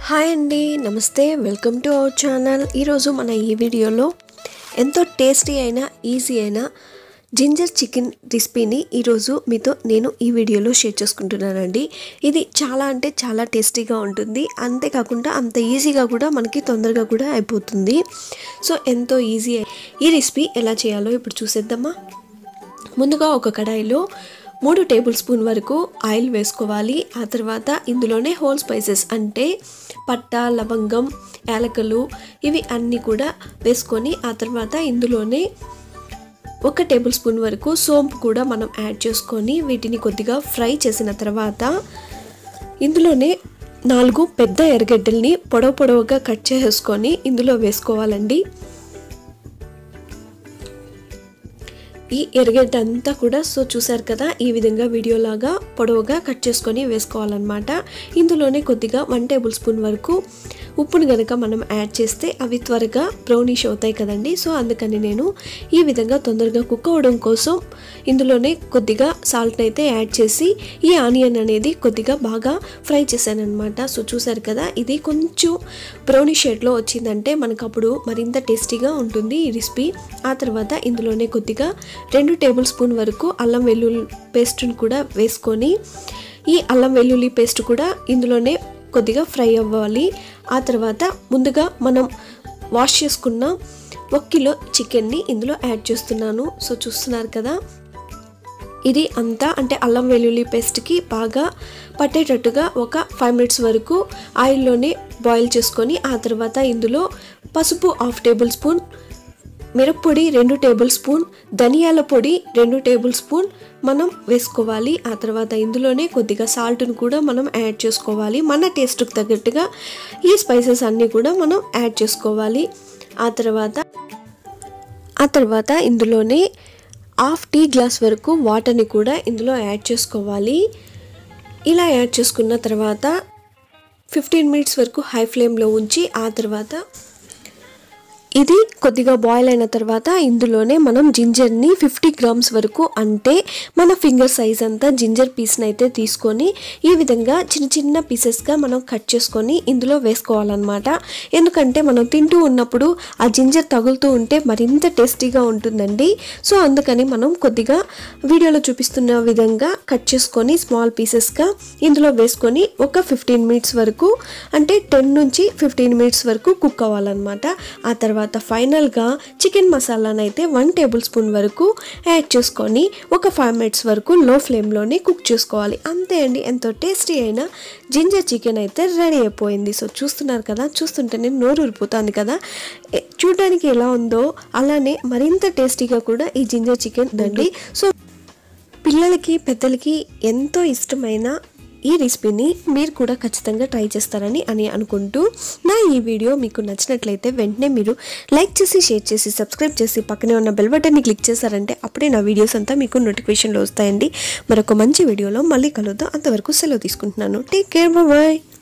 hi అండి నమస్తే welcome to our channel ఈరోజు మన ఈ వీడియోలో ఎంతో టేస్టీ అయిన ఈజీ అయిన జింజర్ చికెన్ రెసిపీని ఈరోజు మీతో నేను ఈ వీడియోలో షేర్ చేసుకుంటున్నానండి ఇది చాలా అంటే చాలా టేస్టీగా ఉంటుంది అంతేకాకుండా అంత ఈజీగా కూడా మనకి తొందరగా కూడా అయిపోతుంది సో ఎంతో ఈజీ ఈ రెసిపీ ఎలా చేయాలో ఇప్పుడు చూసేద్దామా ముందుగా ఒక కడాయిలో మూడు టేబుల్ స్పూన్ వరకు ఆయిల్ వేసుకోవాలి ఆ తర్వాత ఇందులోనే హోల్ స్పైసెస్ అంటే పట్ట లవంగం యాలకలు ఇవి అన్నీ కూడా వేసుకొని ఆ తర్వాత ఇందులోనే ఒక టేబుల్ స్పూన్ వరకు సోంపు కూడా మనం యాడ్ చేసుకొని వీటిని కొద్దిగా ఫ్రై చేసిన తర్వాత ఇందులోనే నాలుగు పెద్ద ఎర్రగడ్డల్ని పొడవు పొడవుగా కట్ చేసుకొని ఇందులో వేసుకోవాలండి ఈ ఎర్రగడ్డ అంతా కూడా సో చూసారు కదా ఈ విధంగా వీడియోలాగా పొడవుగా కట్ చేసుకొని వేసుకోవాలన్నమాట ఇందులోనే కొద్దిగా వన్ టేబుల్ స్పూన్ వరకు ఉప్పును గనక మనం యాడ్ చేస్తే అవి త్వరగా బ్రౌనిష్ అవుతాయి కదండి సో అందుకని నేను ఈ విధంగా తొందరగా కుక్ అవ్వడం కోసం ఇందులోనే కొద్దిగా సాల్ట్ అయితే యాడ్ చేసి ఈ ఆనియన్ అనేది కొద్దిగా బాగా ఫ్రై చేశాను అనమాట సో చూసారు కదా ఇది కొంచెం బ్రౌనిష్ షేడ్లో వచ్చిందంటే మనకు అప్పుడు మరింత టేస్టీగా ఉంటుంది ఈ రెసిపీ ఆ తర్వాత ఇందులోనే కొద్దిగా రెండు టేబుల్ స్పూన్ వరకు అల్లం వెల్లుల్లి పేస్ట్ని కూడా వేసుకొని ఈ అల్లం వెల్లుల్లి పేస్ట్ కూడా ఇందులోనే కొద్దిగా ఫ్రై అవ్వాలి ఆ తర్వాత ముందుగా మనం వాష్ చేసుకున్న ఒక కిలో చికెన్ని ఇందులో యాడ్ చేస్తున్నాను సో చూస్తున్నారు కదా ఇది అంతా అంటే అల్లం వెల్లుల్లి పేస్ట్కి బాగా పట్టేటట్టుగా ఒక ఫైవ్ మినిట్స్ వరకు ఆయిల్లోనే బాయిల్ చేసుకొని ఆ తర్వాత ఇందులో పసుపు హాఫ్ టేబుల్ స్పూన్ మిరప్పొడి రెండు టేబుల్ స్పూన్ ధనియాల పొడి రెండు టేబుల్ స్పూన్ మనం వేసుకోవాలి ఆ తర్వాత ఇందులోనే కొద్దిగా సాల్ట్ను కూడా మనం యాడ్ చేసుకోవాలి మన టేస్ట్కి తగ్గట్టుగా ఈ స్పైసెస్ అన్నీ కూడా మనం యాడ్ చేసుకోవాలి ఆ తర్వాత ఆ తర్వాత ఇందులోనే హాఫ్ టీ గ్లాస్ వరకు వాటర్ని కూడా ఇందులో యాడ్ చేసుకోవాలి ఇలా యాడ్ చేసుకున్న తర్వాత ఫిఫ్టీన్ మినిట్స్ వరకు హై ఫ్లేమ్లో ఉంచి ఆ తర్వాత ఇది కొద్దిగా బాయిల్ అయిన తర్వాత ఇందులోనే మనం జింజర్ని ఫిఫ్టీ గ్రామ్స్ వరకు అంటే మన ఫింగర్ సైజ్ అంతా జింజర్ పీస్ని అయితే తీసుకొని ఈ విధంగా చిన్న చిన్న పీసెస్గా మనం కట్ చేసుకొని ఇందులో వేసుకోవాలన్నమాట ఎందుకంటే మనం తింటూ ఉన్నప్పుడు ఆ జింజర్ తగులుతూ ఉంటే మరింత టేస్టీగా ఉంటుందండి సో అందుకని మనం కొద్దిగా వీడియోలో చూపిస్తున్న విధంగా కట్ చేసుకొని స్మాల్ పీసెస్గా ఇందులో వేసుకొని ఒక ఫిఫ్టీన్ మినిట్స్ వరకు అంటే టెన్ నుంచి ఫిఫ్టీన్ మినిట్స్ వరకు కుక్ అవ్వాలన్నమాట ఆ తర్వాత ఫైనల్గా చికెన్ మసాలాను అయితే వన్ టేబుల్ స్పూన్ వరకు యాడ్ చేసుకొని ఒక ఫైవ్ మినిట్స్ వరకు లో ఫ్లేమ్లోనే కుక్ చేసుకోవాలి అంతే అండి ఎంతో టేస్టీ అయిన జింజర్ చికెన్ అయితే రెడీ అయిపోయింది సో చూస్తున్నారు కదా చూస్తుంటేనే నోరు ఊరిపోతుంది కదా ఏ- చూడడానికి ఎలా ఉందో అలానే మరింత టేస్టీగా కూడా ఈ జింజర్ చికెన్ ఉందండి సో పిల్లలకి పెద్దలకి ఎంతో ఇష్టమైన ఈ రెసిపీని మీరు కూడా ఖచ్చితంగా ట్రై చేస్తారని అని అనుకుంటూ నా ఈ వీడియో మీకు నచ్చినట్లయితే వెంటనే మీరు లైక్ చేసి షేర్ చేసి సబ్స్క్రైబ్ చేసి పక్కనే ఉన్న బెల్ బటన్ని క్లిక్ చేశారంటే అప్పుడే నా వీడియోస్ అంతా మీకు నోటిఫికేషన్లో వస్తాయండి మరొక మంచి వీడియోలో మళ్ళీ కలుద్దాం అంతవరకు సెలవు తీసుకుంటున్నాను టేక్ కేర్ బాయ్